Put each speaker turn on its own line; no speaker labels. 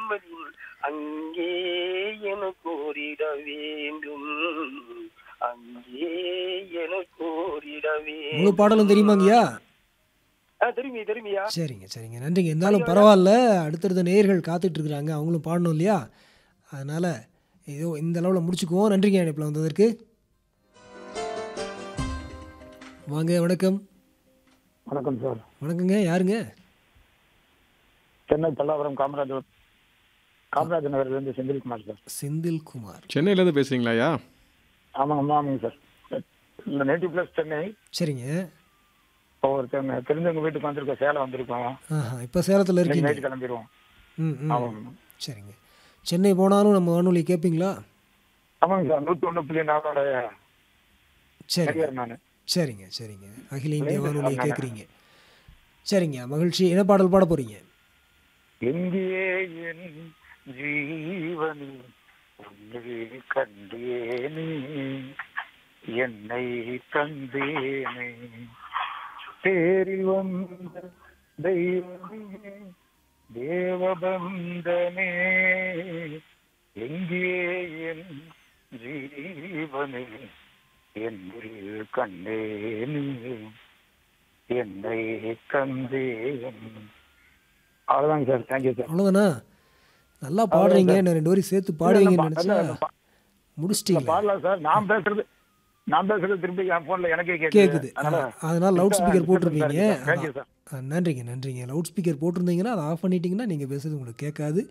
நிம்மதி அங்கே என கோரிட வேண்டும் அங்கே என கோரிட வேண்டும்
உங்களுக்கு பாடலும் தெரியுமாங்கய்யா
ஆ, திரும்பி திரும்பியா
சரிங்க சரிங்க நன்றிங்க இருந்தாலும் பரவாயில்ல அடுத்தடுத்த நேயர்கள் காத்துட்டு இருக்கிறாங்க அவங்களும் பாடணும் இல்லையா அதனால் ஏதோ இந்த அளவில் முடிச்சுக்குவோம் நன்றிங்க இணைப்பில் வந்ததற்கு வாங்க வணக்கம்
வணக்கம் சார்
வணக்கங்க யாருங்க
சென்னை பல்லாவரம் காமராஜ் ரோட் காமராஜ் நகர்லேருந்து செந்தில்குமார் சார்
செந்தில்குமார்
சென்னையிலேருந்து பேசுறீங்களாயா
ஆமாங்க ஆமாம் ஆமாங்க சார் இல்லை நேட்டிவ் பிளஸ் சென்னை
சரிங்க
இப்போ ஒருத்தவங்க தெரிஞ்சவங்க வீட்டுக்கு வந்திருக்கோம் சேலம் வந்திருக்கோம்
ஆஹா இப்போ சேலத்தில்
இன்னைக்கு
இருக்கீங்க
நைட்டு கிளம்பிடுவோம்
ம் ம்
ஆமாங்க
சரிங்க சென்னை போனாலும் நம்ம வானொலி கேட்பீங்களா
ஆமாங்க சார் நூற்றி ஒன்று புள்ளி நாலோட
சரிங்க
நடிகர் நான்
சரிங்க சரிங்க அகில இந்திய வானொலியை கேட்குறீங்க சரிங்க மகிழ்ச்சி என்ன பாடல் பாட போகிறீங்க
எங்கே என் ஜீவனில் உன்னை கண்டேனே என்னை தந்தேனே தேரில் வந்த தெய்வமே தேவபந்தனே எங்கே என் ஜீவனில் என்னில் கண்டேனே என்னை தந்தேன் அவ்வளோதாங்க சார் தேங்க்யூ சார்
அவ்வளோதானா நல்லா பாடுறீங்க நான் ரெண்டு பேரும் சேர்த்து பாடுவீங்கன்னு நினச்சா முடிச்சிட்டீங்களா
பாடலாம் சார் நான் பேசுறது நான் பேசுறது திரும்பி என் போன்ல எனக்கே
கேட்குது
கேக்குது அதனால
அதனால லவுட் ஸ்பீக்கர் போட்டிருப்பீங்க
தேங்க்யூ சார்
ஆ, நன்றிங்க நன்றிங்க லவுட் ஸ்பீக்கர் போட்டிருந்தீங்கன்னா அதை ஆஃப் பண்ணிட்டீங்கன்னா நீங்கள் பேசுறது உங்களுக்கு கேட்காது